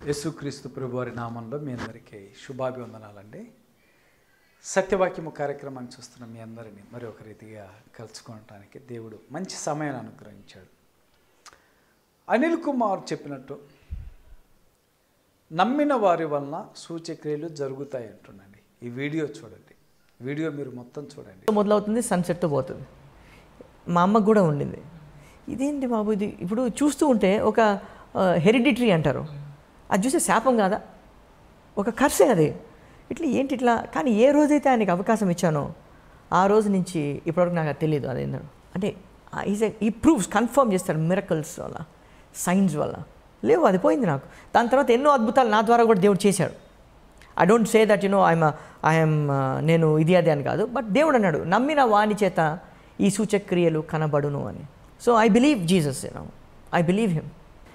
యేసుక్రీస్తు ప్రభువారి నామంలో మీ అందరికీ శుభాభివందనాలండి సత్యవాక్యము కార్యక్రమాన్ని చూస్తున్న మీ అందరినీ మరి ఒక రీతిగా కలుసుకోవటానికి దేవుడు మంచి సమయాన్ని అనుగ్రహించాడు అనిల్ కుమార్ చెప్పినట్టు నమ్మిన వారి వలన సూచక్రియలు జరుగుతాయి అంటుండండి ఈ వీడియో చూడండి వీడియో మీరు మొత్తం చూడండి మొదలవుతుంది సన్సెట్తో పోతుంది మా అమ్మకు కూడా ఉండింది ఇదేంటి బాబు ఇది ఇప్పుడు చూస్తూ ఉంటే ఒక హెరిడిటరీ అంటారు అది చూస్తే శాపం కాదా ఒక కర్సే అది ఇట్లా ఏంటి ఇట్లా కానీ ఏ రోజైతే ఆయనకి అవకాశం ఇచ్చానో ఆ రోజు నుంచి ఇప్పటివరకు నాకు అది తెలియదు అదేంటో అంటే ఈజ్ ఈ ప్రూఫ్స్ కన్ఫర్మ్ చేస్తాడు మిరకల్స్ వల్ల సైన్స్ వల్ల లేవు అది పోయింది నాకు దాని తర్వాత ఎన్నో అద్భుతాలు నా ద్వారా కూడా దేవుడు చేశాడు I don't say that you know I'm I'm నేను ఇది అది అని కాదు బట్ దేవుడు అన్నాడు నమ్మిన వాని చేత ఈ సూచక్రియలు కనబడును అని so I believe Jesus you know I believe him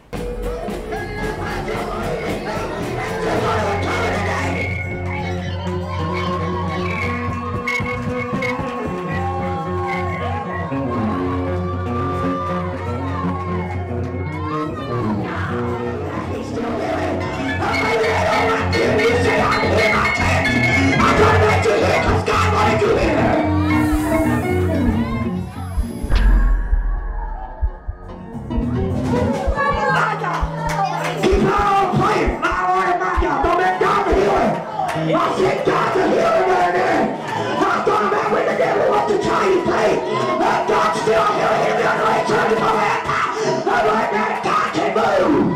Keep on playing. My Lord and my God. Don't let God for healing. I said God's a healer right there. I'm talking about when the devil wants to try to play. But God's still healing him. You're going to turn him around. I'm like that. God can move.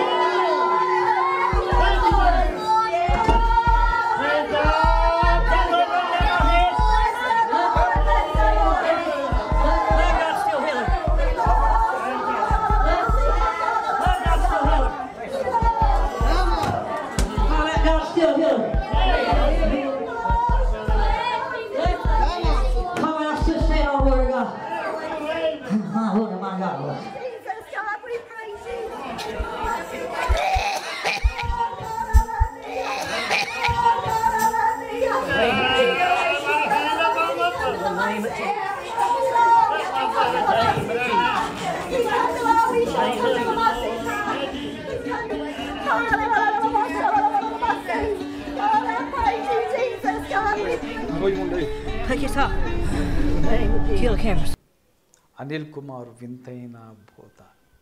God's still healing. Come on, let's just stand on the word of God. My Lord and my God, Lord. Jesus, God, we praise you. Take your time. Kill cameras. Anil Kumar వింతైన బోధ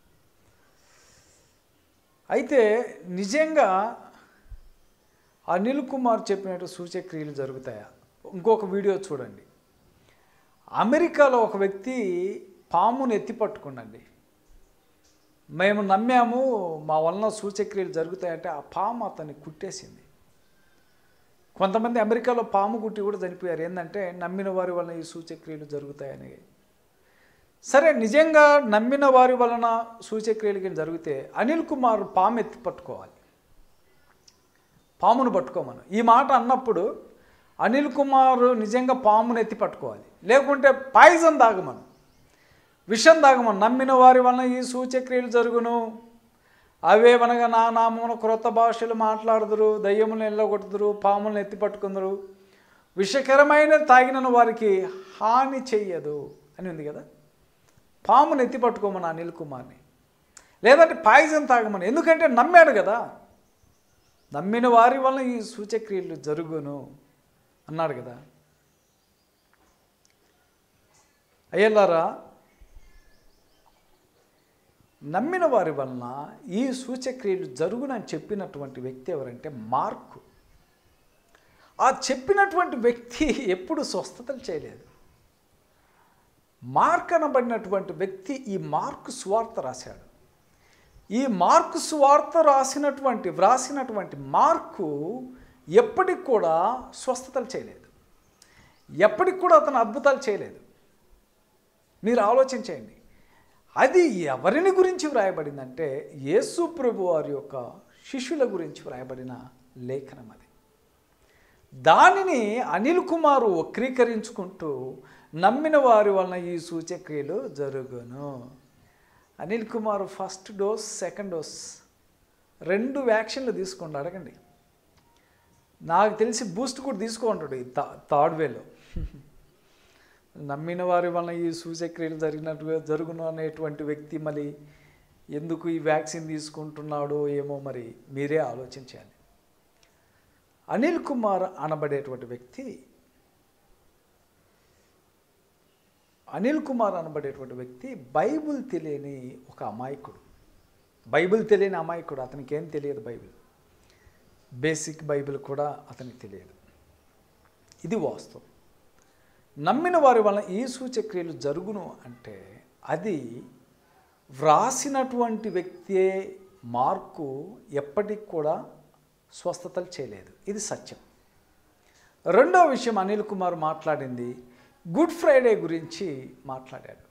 అయితే నిజంగా అనిల్ కుమార్ చెప్పినట్టు సూచక్రియలు జరుగుతాయా ఇంకొక video చూడండి అమెరికాలో ఒక వ్యక్తి పామును ఎత్తి పట్టుకున్నాండి మేము నమ్మాము మా వలన సూచక్రియలు జరుగుతాయంటే ఆ పాము అతన్ని కుట్టేసింది కొంతమంది అమెరికాలో పాము కుట్టి కూడా చనిపోయారు ఏంటంటే నమ్మిన వారి వలన ఈ సూచక్రియలు జరుగుతాయని సరే నిజంగా నమ్మిన వారి వలన సూచక్రియలు కానీ జరిగితే అనిల్ కుమార్ పాము ఎత్తి పట్టుకోవాలి పామును పట్టుకోమను ఈ మాట అన్నప్పుడు అనిల్ కుమార్ నిజంగా పామును ఎత్తి పట్టుకోవాలి లేకుంటే పాయిజన్ తాగమను విషం తాగమను నమ్మిన వారి వలన ఈ సూచక్రియలు జరుగును అవేమనగా నా నామమున క్రొత్త భాషలు మాట్లాడుదురు దయ్యములను ఎల్లగొట్టుదురు పాములను ఎత్తి పట్టుకుందరు విషకరమైన తాగిన వారికి హాని చెయ్యదు అని ఉంది కదా పామును ఎత్తి పట్టుకోమని అనిల్ కుమార్ని లేదంటే పాయిజన్ తాగమని ఎందుకంటే నమ్మాడు కదా నమ్మిన వారి వలన ఈ సూచక్రియలు జరుగును అన్నాడు కదా అయ్యల్లారా నమ్మిన వారి వలన ఈ సూచక్రియలు జరుగునని చెప్పినటువంటి వ్యక్తి ఎవరంటే మార్కు ఆ చెప్పినటువంటి వ్యక్తి ఎప్పుడు స్వస్థతలు చేయలేదు మార్క్ అనబడినటువంటి వ్యక్తి ఈ మార్కు సువార్త రాశాడు ఈ మార్కు సువార్త రాసినటువంటి వ్రాసినటువంటి మార్కు ఎప్పటికి కూడా స్వస్థతలు చేయలేదు ఎప్పటికి కూడా అతను అద్భుతాలు చేయలేదు మీరు ఆలోచన చేయండి అది ఎవరిని గురించి వ్రాయబడిందంటే యేసు ప్రభు వారి యొక్క శిష్యుల గురించి వ్రాయబడిన లేఖనం అది దానిని అనిల్ కుమారు వక్రీకరించుకుంటూ నమ్మిన వారి వలన ఈ సూచక్రియలు జరుగును Anil Kumar first dose second dose రెండు వ్యాక్సిన్లు తీసుకోండి అడగండి నాకు తెలిసి బూస్ట్ కూడా తీసుకుంటాడు ఈ థా థర్డ్ వేలో నమ్మిన వారి వలన ఈ సూచక్రియలు జరిగినట్టుగా జరుగును అనేటువంటి వ్యక్తి మళ్ళీ ఎందుకు ఈ వ్యాక్సిన్ తీసుకుంటున్నాడో ఏమో మరి మీరే ఆలోచించాలి అనిల్ కుమార్ అనబడేటువంటి వ్యక్తి అనిల్ కుమార్ అనబడేటువంటి వ్యక్తి బైబిల్ తెలియని ఒక అమాయకుడు బైబిల్ తెలియని అమాయకుడు అతనికి ఏం తెలియదు బైబిల్ బేసిక్ బైబిల్ కూడా అతనికి తెలియదు ఇది వాస్తవం నమ్మిన వారి వలన ఈ సూచక్రియలు జరుగును అంటే అది వ్రాసినటువంటి వ్యక్తే మార్కు ఎప్పటికి కూడా స్వస్థతలు చేయలేదు ఇది సత్యం రెండో విషయం అనిల్ కుమార్ మాట్లాడింది గుడ్ ఫ్రైడే గురించి మాట్లాడాడు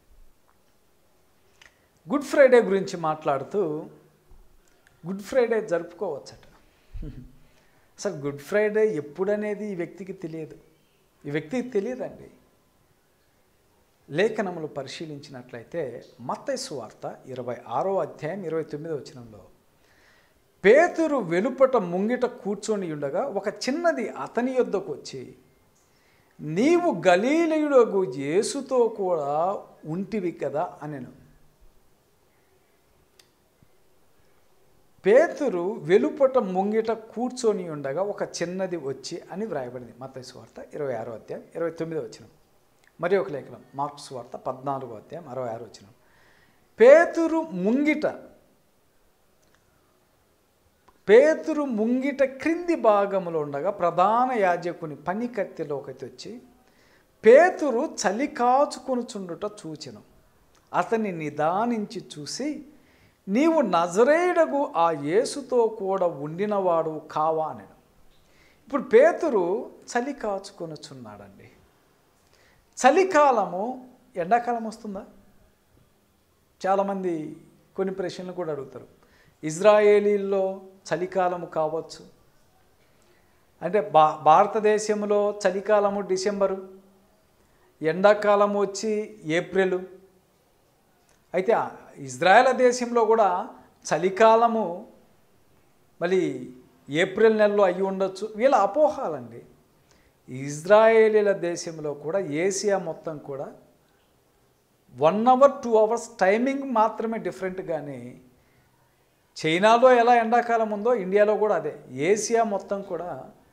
గుడ్ ఫ్రైడే గురించి మాట్లాడుతూ గుడ్ ఫ్రైడే జరుపుకోవచ్చట అసలు గుడ్ ఫ్రైడే ఎప్పుడనేది ఈ వ్యక్తికి తెలియదు ఈ వ్యక్తికి తెలియదండి లేఖనములు పరిశీలించినట్లయితే మత్తైసు వార్త ఇరవై ఆరో అధ్యాయం ఇరవై తొమ్మిదో వచనంలో పేతురు వెలుపట ముంగిట కూర్చొని ఉండగా ఒక చిన్నది అతని యొద్దకు వచ్చి నీవు గలీలయుడగు యేసుతో కూడా ఉంటివి కదా అనెను పేతురు వెలుపట ముంగిట కూర్చొని ఉండగా ఒక చిన్నది వచ్చి అని వ్రాయబడింది మత్తయి వార్త ఇరవై ఆరో అధ్యాయం ఇరవై తొమ్మిదో వచ్చిన మరి ఒక లేఖనం మార్క్స్ వార్త పద్నాలుగో అధ్యాయం అరవై ఆరో వచ్చిన పేతురు ముంగిట పేతురు ముంగిట క్రింది భాగములో ఉండగా ప్రధాన యాజకుని పని కత్తిలోకి వచ్చి పేతురు చలి కాచుకొనుచుండుట చూచెను అతన్ని నిదానించి చూసి నీవు నజరేయుడగు ఆ యేసుతో కూడా ఉండినవాడు కావా నేను ఇప్పుడు పేతురు చలి కాచుకొనుచున్నాడండి చలికాలము ఎండాకాలం వస్తుందా చాలామంది కొన్ని ప్రశ్నలు కూడా అడుగుతారు ఇజ్రాయేలీల్లో చలికాలము కావచ్చు అంటే భా భారతదేశంలో చలికాలము డిసెంబరు ఎండాకాలము వచ్చి ఏప్రిల్ అయితే ఆ ఇజ్రాయెల్ దేశంలో కూడా చలికాలము మళ్ళీ ఏప్రిల్ నెలలో అయ్యి ఉండొచ్చు వీళ్ళ అపోహాలండి ఇజ్రాయేలీల దేశంలో కూడా ఏసియా మొత్తం కూడా one hour two hours timing మాత్రమే డిఫరెంట్ కానీ చైనాలో ఎలా ఎండాకాలం ఉందో ఇండియాలో కూడా అదే ఏసియా మొత్తం కూడా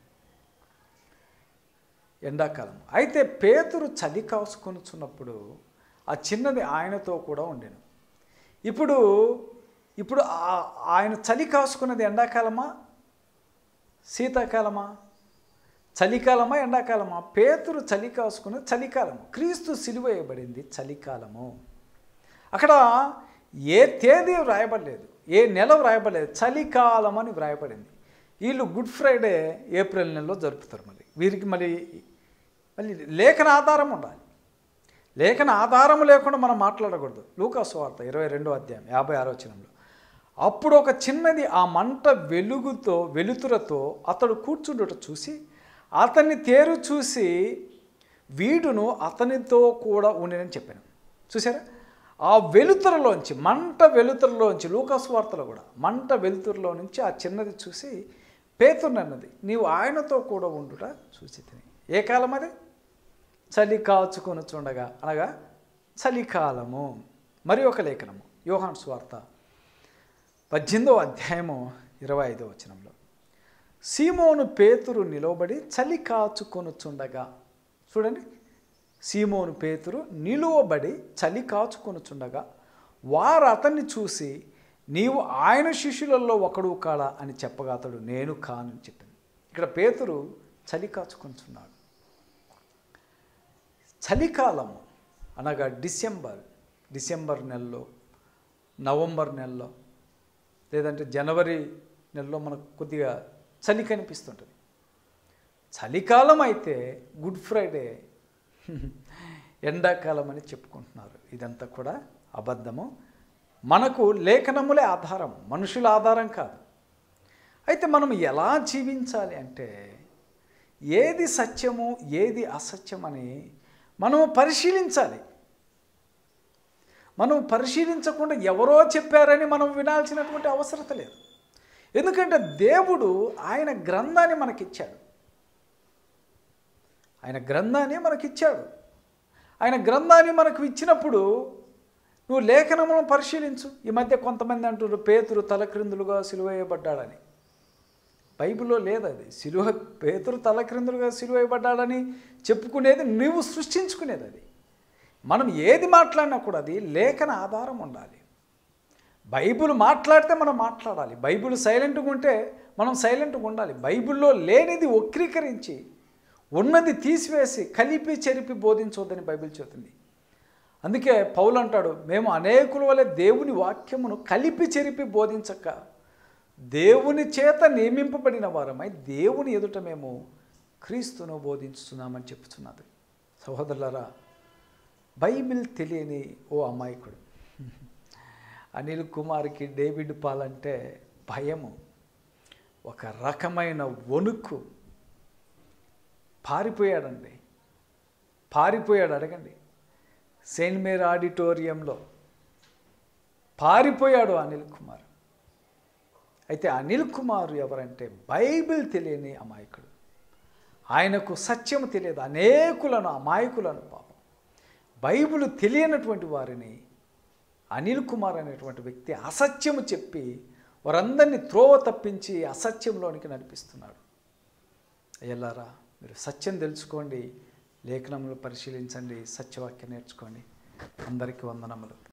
ఎండాకాలం అయితే పేతురు చలి కాసుకొనుచున్నప్పుడు ఆ చిన్నది ఆయనతో కూడా ఉండేను ఇప్పుడు ఇప్పుడు ఆ- ఆయన చలి కాసుకున్నది ఎండాకాలమా శీతాకాలమా చలికాలమా ఎండాకాలమా పేతురు చలి కాసుకున్నది చలికాలము క్రీస్తు సిలువ వేయబడింది చలికాలము అక్కడ ఏ తేదీ వ్రాయబడలేదు ఏ నెల వ్రాయబడలేదు చలికాలం అని వ్రాయబడింది వీళ్ళు గుడ్ ఫ్రైడే ఏప్రిల్ నెలలో జరుపుతారు మళ్ళీ వీరికి మళ్ళీ మళ్ళీ లేఖన ఆధారం ఉండాలి లేఖన ఆధారం లేకుండా మనం మాట్లాడకూడదు లూకాసు వార్త ఇరవై రెండో అధ్యాయం యాభై ఆరో వచనంలో అప్పుడు ఒక చిన్నది ఆ మంట వెలుగుతో వెలుతురతో అతడు కూర్చుండుట చూసి అతన్ని తేరు చూసి వీడును అతనితో కూడా ఉండేనని చెప్పాను చూసారా ఆ వెలుతురలోంచి మంట వెలుతురలోంచి లూకాసు వార్తలో కూడా మంట వెలుతురులో నుంచి ఆ చిన్నది చూసి పేతున్నది నీవు ఆయనతో కూడా ఉండుట చూసి తిని ఏ కాలం అది చలి కాచుకొని చూడగా అనగా చలికాలము మరి ఒక లేఖనము యోహాన్ స్వార్త పద్దెనిమిదో అధ్యాయము ఇరవై ఐదో వచనంలో సీమోను పేతురు నిలవబడి చలి కాచుకొనుచుండగా చూడండి సీమోను పేతురు నిలువబడి చలి కాచుకొనుచుండగా వారు అతన్ని చూసి నీవు ఆయన శిష్యులలో ఒకడు కాడా అని చెప్పగా అతడు నేను కానని చెప్పింది ఇక్కడ పేతురు చలి కాచుకొనుచున్నాడు చలికాలము అనగా డిసెంబర్ డిసెంబర్ నెలలో నవంబర్ నెలలో లేదంటే జనవరి నెలలో మనకు కొద్దిగా చలి కనిపిస్తుంటుంది చలికాలం అయితే గుడ్ ఫ్రైడే ఎండాకాలం అని చెప్పుకుంటున్నారు ఇదంతా కూడా అబద్ధము మనకు లేఖనములే ఆధారం మనుషుల ఆధారం కాదు అయితే మనం ఎలా జీవించాలి అంటే ఏది సత్యము ఏది అసత్యం అని మనం పరిశీలించాలి మనం పరిశీలించకుండా ఎవరో చెప్పారని మనం వినాల్సినటువంటి అవసరత లేదు ఎందుకంటే దేవుడు ఆయన గ్రంథాన్ని మనకిచ్చాడు ఆయన గ్రంథాన్ని మనకిచ్చాడు ఆయన గ్రంథాన్ని మనకు ఇచ్చినప్పుడు నువ్వు లేఖనములను పరిశీలించు ఈ మధ్య కొంతమంది అంటున్నారు పేతురు తలక్రిందులుగా సిలువేయబడ్డాడని బైబిల్లో లేదు అది సిలువ పేతురు తలక్రిందులుగా సిలువేయబడ్డాడని చెప్పుకునేది నువ్వు సృష్టించుకునేది అది మనం ఏది మాట్లాడినా కూడా అది లేఖన ఆధారం ఉండాలి బైబిల్ మాట్లాడితే మనం మాట్లాడాలి బైబిల్ సైలెంట్గా ఉంటే మనం సైలెంట్గా ఉండాలి బైబిల్లో లేనిది వక్రీకరించి ఉన్నది తీసివేసి కలిపి చెరిపి బోధించవద్దని బైబిల్ చెబుతుంది అందుకే పౌలు అంటాడు మేము అనేకుల వలె దేవుని వాక్యమును కలిపి చెరిపి బోధించక దేవుని చేత నియమింపబడిన వారమై దేవుని ఎదుట మేము క్రీస్తును బోధించుతున్నామని చెప్తున్నది సహోదరులారా బైబిల్ తెలియని ఓ అమాయకుడు అనిల్ కుమార్కి డేవిడ్ పాల్ అంటే భయము ఒక రకమైన వణుకు పారిపోయాడండి పారిపోయాడు అడగండి సెయింట్ మేర్ ఆడిటోరియంలో పారిపోయాడు అనిల్ కుమార్ అయితే అనిల్ కుమార్ ఎవరంటే బైబిల్ తెలియని అమాయకుడు ఆయనకు సత్యము తెలియదు అనేకులను అమాయకులను పాపం బైబిల్ తెలియనటువంటి వారిని అనిల్ కుమార్ అనేటువంటి వ్యక్తి అసత్యము చెప్పి వారందరినీ త్రోవ తప్పించి అసత్యంలోనికి నడిపిస్తున్నాడు అయ్యలారా మీరు సత్యం తెలుసుకోండి లేఖనములు పరిశీలించండి సత్యవాక్యం నేర్చుకోండి అందరికీ వందనములు